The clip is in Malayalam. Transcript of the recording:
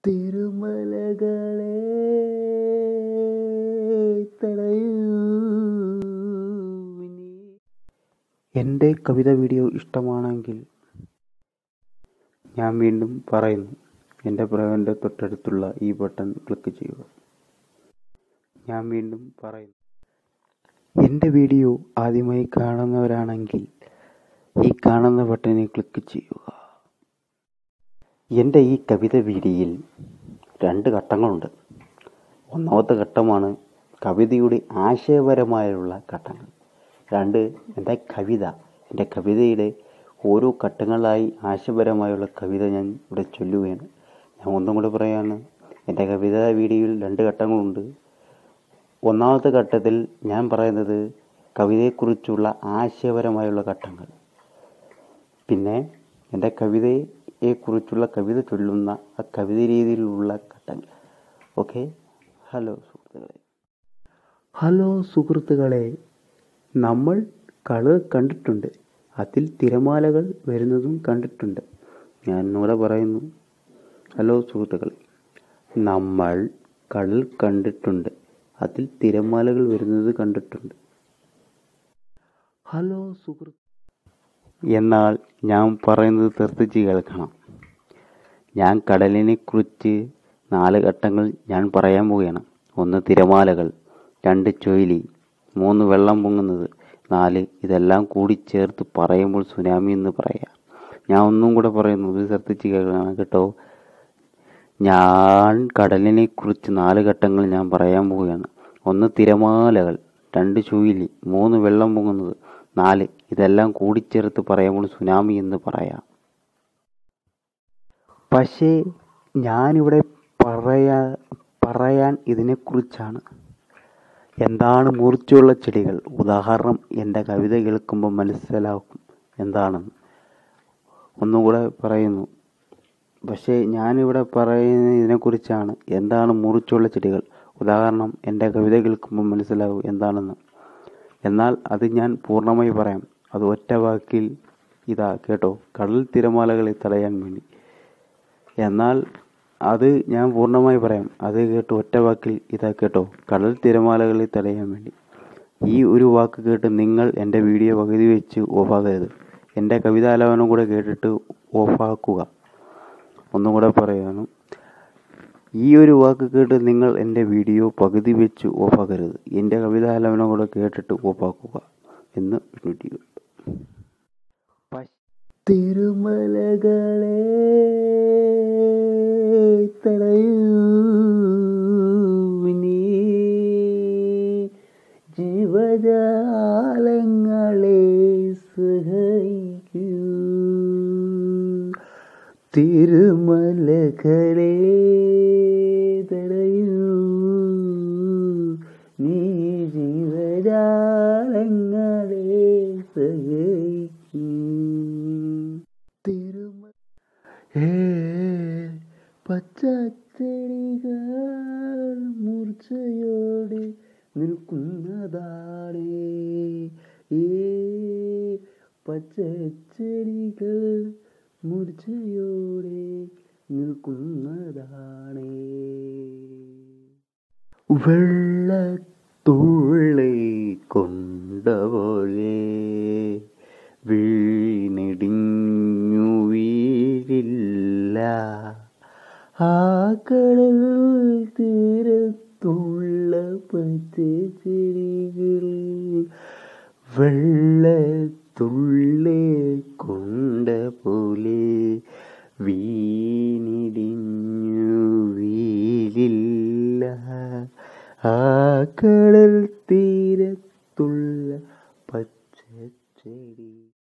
തിരുമലകളെ തടയൂ നീ. എൻ്റെ കവിത വീഡിയോ ഇഷ്ടമാണെങ്കിൽ ഞാൻ വീണ്ടും പറയുന്നു എൻ്റെ പ്രവൻ്റെ തൊട്ടടുത്തുള്ള ഈ ബട്ടൺ ക്ലിക്ക് ചെയ്യുക ഞാൻ വീണ്ടും പറയുന്നു എൻ്റെ വീഡിയോ ആദ്യമായി കാണുന്നവരാണെങ്കിൽ ഈ കാണുന്ന ബട്ടണിൽ ക്ലിക്ക് ചെയ്യുക എൻ്റെ ഈ കവിത വീഡിയോയിൽ രണ്ട് ഘട്ടങ്ങളുണ്ട് ഒന്നാമത്തെ ഘട്ടമാണ് കവിതയുടെ ആശയപരമായുള്ള ഘട്ടങ്ങൾ രണ്ട് എൻ്റെ കവിത എൻ്റെ കവിതയുടെ ഓരോ ഘട്ടങ്ങളായി ആശയപരമായുള്ള കവിത ഞാൻ ഇവിടെ ചൊല്ലുകയാണ് ഞാൻ ഒന്നും കൂടെ പറയാണ് എൻ്റെ കവിത വീഡിയോയിൽ രണ്ട് ഘട്ടങ്ങളുണ്ട് ഒന്നാമത്തെ ഘട്ടത്തിൽ ഞാൻ പറയുന്നത് കവിതയെക്കുറിച്ചുള്ള ആശയപരമായുള്ള ഘട്ടങ്ങൾ പിന്നെ എൻ്റെ കവിതയെക്കുറിച്ചുള്ള കവിത ചൊല്ലുന്ന ആ കവിത രീതിയിലുള്ള ഘട്ടങ്ങൾ ഓക്കെ ഹലോ സുഹൃത്തുക്കളെ ഹലോ സുഹൃത്തുക്കളെ നമ്മൾ കളർ കണ്ടിട്ടുണ്ട് അതിൽ തിരമാലകൾ വരുന്നതും കണ്ടിട്ടുണ്ട് ഞാൻ ഇവിടെ പറയുന്നു ഹലോ സുഹൃത്തുക്കളെ നമ്മൾ കടൽ കണ്ടിട്ടുണ്ട് അതിൽ തിരമാലകൾ വരുന്നത് കണ്ടിട്ടുണ്ട് ഹലോ സുഹൃത്ത് എന്നാൽ ഞാൻ പറയുന്നത് ശ്രദ്ധിച്ച് കേൾക്കണം ഞാൻ കടലിനെ കുറിച്ച് നാല് ഘട്ടങ്ങൾ ഞാൻ പറയാൻ പോവുകയാണ് ഒന്ന് തിരമാലകൾ രണ്ട് ചുഴലി മൂന്ന് വെള്ളം പൊങ്ങുന്നത് നാല് ഇതെല്ലാം കൂടി ചേർത്ത് പറയുമ്പോൾ സുനാമി എന്ന് പറയാം ഞാൻ ഒന്നും കൂടെ പറയുന്നു ഇത് ശ്രദ്ധിച്ച് കേൾക്കണം കേട്ടോ ഞാൻ കടലിനെ കുറിച്ച് നാല് ഘട്ടങ്ങൾ ഞാൻ പറയാൻ പോവുകയാണ് ഒന്ന് തിരമാലകൾ രണ്ട് ചുഴലി മൂന്ന് വെള്ളം പൊങ്ങുന്നത് നാല് ഇതെല്ലാം കൂടിച്ചേർത്ത് പറയുമ്പോൾ സുനാമി എന്ന് പറയാം പക്ഷേ ഞാനിവിടെ പറയാ പറയാൻ ഇതിനെക്കുറിച്ചാണ് എന്താണ് മൂർച്ചയുള്ള ചെടികൾ ഉദാഹരണം എൻ്റെ കവിത കേൾക്കുമ്പോൾ മനസ്സിലാക്കും എന്താണെന്ന് ഒന്നുകൂടെ പറയുന്നു പക്ഷേ ഞാനിവിടെ പറയുന്ന ഇതിനെക്കുറിച്ചാണ് എന്താണ് മൂർച്ചയുള്ള ചെടികൾ ഉദാഹരണം എൻ്റെ കവിത കേൾക്കുമ്പോൾ മനസ്സിലാവും എന്താണെന്ന് എന്നാൽ അത് ഞാൻ പൂർണ്ണമായി പറയാം അത് ഒറ്റ വാക്കിൽ ഇതാ കേട്ടോ കടൽ തിരമാലകളെ തടയാൻ വേണ്ടി എന്നാൽ അത് ഞാൻ പൂർണ്ണമായി പറയാം അത് കേട്ട് ഒറ്റ വാക്കിൽ ഇതാ കേട്ടോ കടൽ തിരമാലകളെ തടയാൻ വേണ്ടി ഈ ഒരു വാക്ക് കേട്ട് നിങ്ങൾ എൻ്റെ വീഡിയോ പകുതി വെച്ച് ഓഫാക്കരുത് എൻ്റെ കവിതാലാപനം കൂടെ കേട്ടിട്ട് ഓഫാക്കുക ഒന്നും കൂടെ പറയാണ് ഈ ഒരു വാക്ക് കേട്ട് നിങ്ങൾ എൻ്റെ വീഡിയോ പകുതി വെച്ച് ഓഫാക്കരുത് എൻ്റെ കവിതാലാപനം കൂടെ കേട്ടിട്ട് ഓഫാക്കുക എന്ന് വിനൂട്ടിക്കുക തിരുമലകളെ തടയൂ നീ ജീവജാലങ്ങളെ സഹായിക്കൂ തിരുമലകളെ തടയൂ നീ ജീവജാലങ്ങളെ സഹായിക്കൂ തിരുമ ഏ പച്ചച്ചെടികൾ മൂർച്ചയോടെ നിൽക്കുന്നതാണ് ഏ പച്ചച്ചെടികൾ മൂർച്ചയോടെ നിൽക്കുന്നതാണ് വെള്ളത്തുള്ളി കൊണ്ട പോലെ വീണിടിഞ്ഞു വീഴില്ല ആ കടൽ തീരത്തുള്ള പച്ചച്ചെടികൾ വെള്ളത്തുള്ളി കൊണ്ട പോലെ വീണിടിഞ്ഞു വീഴില്ല ആ കടൽ തീരത്തുള്ള പച്ചച്ചെടി